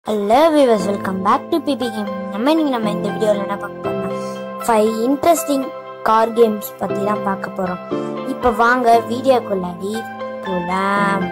Hello viewers welcome back to P கேம் game இன்னைக்கு நம்ம இந்த வீடியோவில் என்ன பார்க்க போறோம்னா ஃபைவ் இன்ட்ரெஸ்டிங் கார் கேம்ஸ் பற்றி தான் பார்க்க போகிறோம் இப்போ வாங்க வீடியோக்குள்ளாடி போகலாம்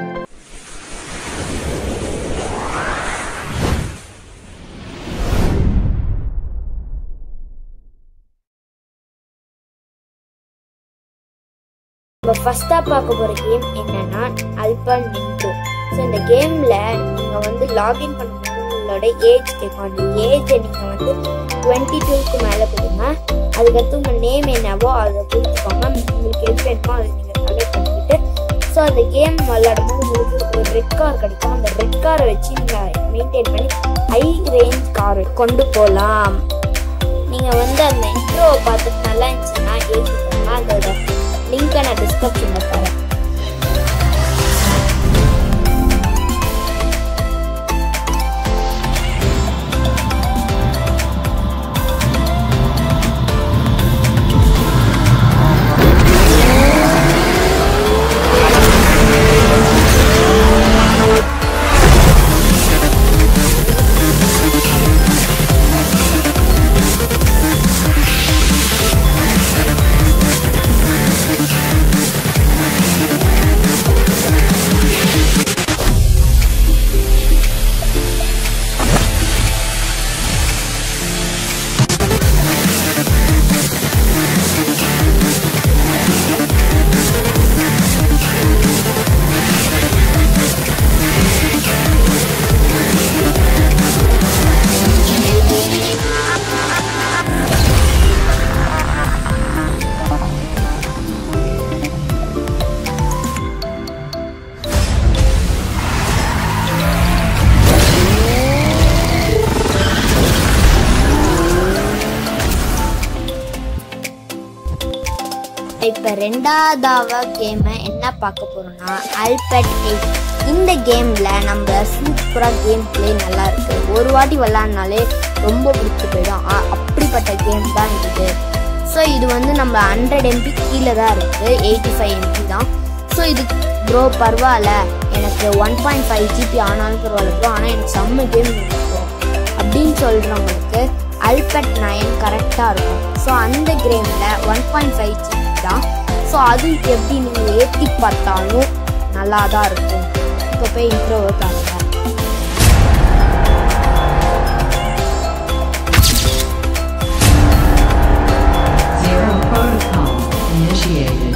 இப்போ ஃபஸ்ட்டாக பார்க்க போகிற கேம் என்னன்னா அல்பா நின்டோ ஸோ இந்த கேமில் நீங்கள் வந்து லாகின் பண்ணும்போது உங்களோட ஏஜ் கேட்கும் அந்த ஏஜை நீங்கள் வந்து டுவெண்ட்டி டூக்கு மேலே கொடுங்க அதுக்கடுத்து உங்கள் நேம் என்னவோ அதை கொடுத்துக்கோங்க உங்களுக்கு எது வேணுமோ அதை நீங்கள் செலக்ட் பண்ணிக்கிட்டு ஸோ அந்த கேம் விளையாடும்போது உங்களுக்கு ஒரு ரெட் கார் கிடைக்கும் அந்த ரெட் காரை வச்சு நீங்கள் மெயின்டைன் பண்ணி ஹை ரேஞ்ச் கார் கொண்டு போகலாம் நீங்கள் வந்து அந்த இன்ட்ரோவை பார்த்துட்டு நல்லா இருந்துச்சுன்னா ஏற்றிக்கோங்க அதோட லிங்க்கை நான் டிஸ்கிரிப்ஷனில் தரேன் இப்போ ரெண்டாவதாவ கேமை என்ன பார்க்க போறோம்னா அல்பட் எயிட் இந்த கேமில் நம்ம சூப்பராக கேம் பிளே நல்லா இருக்கு ஒரு வாட்டி விளாட்னாலே ரொம்ப பிடிச்சி போயிடும் அ- அப்படிப்பட்ட கேம் தான் இது ஸோ இது வந்து நம்ம ஹண்ட்ரட் எம்பி கீழே தான் இருக்குது எயிட்டி ஃபைவ் எம்பி தான் ஸோ இது ப்ரோ பரவாயில்ல எனக்கு ஒன் பாயிண்ட் ஃபைவ் ஜிபி ஆனாலும் பரவாயில்ல ப்ரோ ஆனால் எனக்கு செம்ம கேம் இருக்கும் அப்படின்னு சொல்கிறவங்களுக்கு அல்பட் நயன் கரெக்டாக இருக்கும் ஸோ அந்த கேமில் ஒன் பாயிண்ட் ஃபைவ் ஜிபி தான் ஸோ அது எப்படி நீங்கள் ஏற்றி பார்த்தாலும் நல்லா தான் இருக்கும் இப்போ போய் இன்ட்ரோவை பாருங்க Zero protocol initiated.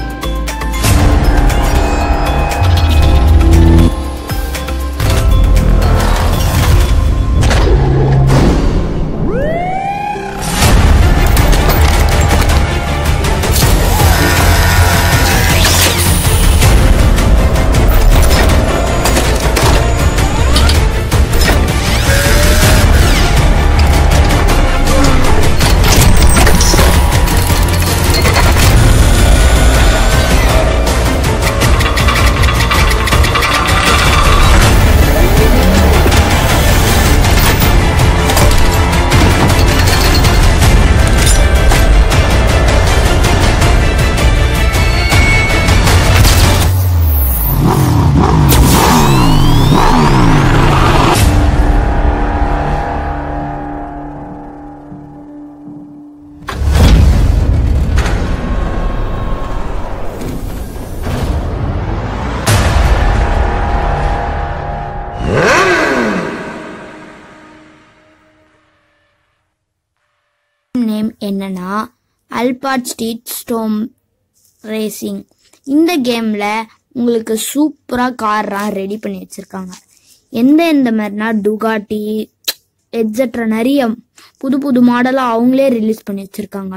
நேம் என்னன்னா அல்பாட் ஸ்ட்ரீட் ஸ்டோம் ரேசிங் இந்த கேமில் உங்களுக்கு சூப்பராக கார்லாம் ரெடி பண்ணி வச்சுருக்காங்க எந்த எந்த மாதிரினா டுகாட்டி எட்ஸெட்ரா நிறைய புது புது மாடலாக அவங்களே ரிலீஸ் பண்ணி வச்சுருக்காங்க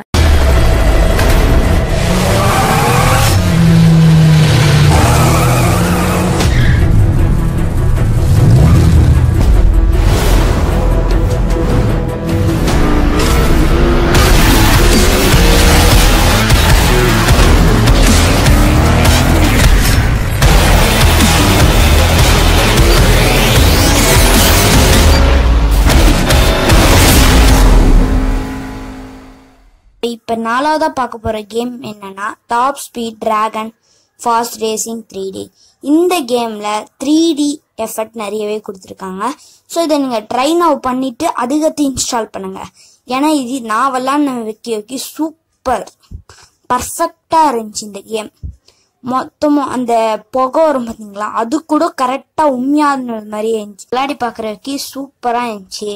இப்போ நாலாவதா பார்க்க போற கேம் என்னன்னா top speed dragon fast racing three D இந்த கேம்ல த்ரீ டி எஃபெக்ட் நிறையவே கொடுத்துருக்காங்க ஸோ இதை நீங்கள் ட்ரை நவ் பண்ணிட்டு அதிகத்தை இன்ஸ்டால் பண்ணுங்க ஏன்னா இது நான் விளாட்ன வைக்க வைக்க சூப்பர் பர்ஃபெக்டாக இருந்துச்சு இந்த கேம் மொத்தமும் அந்த புகை வரும் பார்த்தீங்களா அது கூட கரெக்டாக உண்மையான மாதிரியே இருந்துச்சு விளையாடி பார்க்குற வரைக்கும் சூப்பராக இருந்துச்சு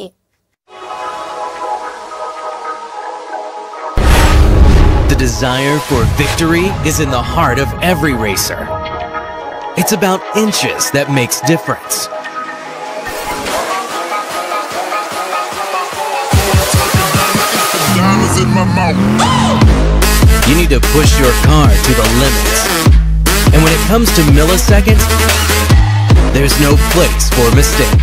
The desire for victory is in the heart of every racer. It's about inches that makes difference. Diamonds in my mouth. You need to push your car to the limits. And when it comes to milliseconds, there's no place for mistake.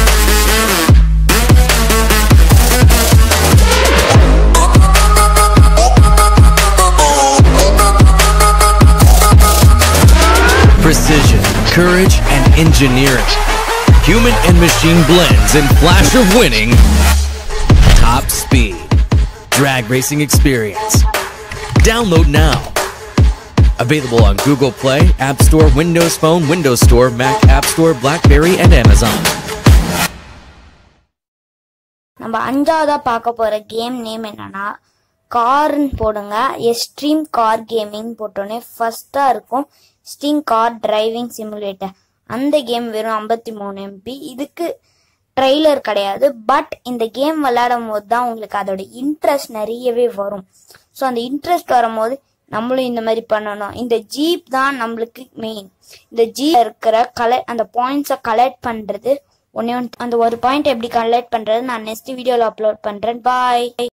Precision, courage, and engineering. Human and machine blends in flash of winning. Top speed. Drag racing experience. Download now. Available on Google Play, App Store, Windows Phone, Windows Store, Mac App Store, Blackberry, and Amazon. நம்ம அஞ்சாவதா பார்க்க போற game name என்னன்னா கார்னு போடுங்க Xtreme car gaming போட்டோன்னே ஃபர்ஸ்டா இருக்கும் steam car driving simulator அந்த game வெறும் ஐம்பத்தி மூணு எம்பி இதுக்கு ட்ரெய்லர் கிடையாது பட் இந்த கேம் விளையாடும் போது தான் உங்களுக்கு அதோட இன்ட்ரெஸ்ட் நிறையவே வரும் ஸோ அந்த இன்ட்ரெஸ்ட் வரும்போது நம்மளும் இந்த மாதிரி பண்ணணும் இந்த ஜீப் தான் நம்மளுக்கு மெயின் இந்த ஜீப் இருக்கிற கலெக்ட் அந்த பாயிண்ட்ஸை கலெக்ட் பண்றது ஒன்னே ஒன்று அந்த ஒரு பாயிண்ட் எப்படி கலெக்ட் பண்றது நான் நெக்ஸ்ட் வீடியோல அப்லோட் பண்றேன் பாய்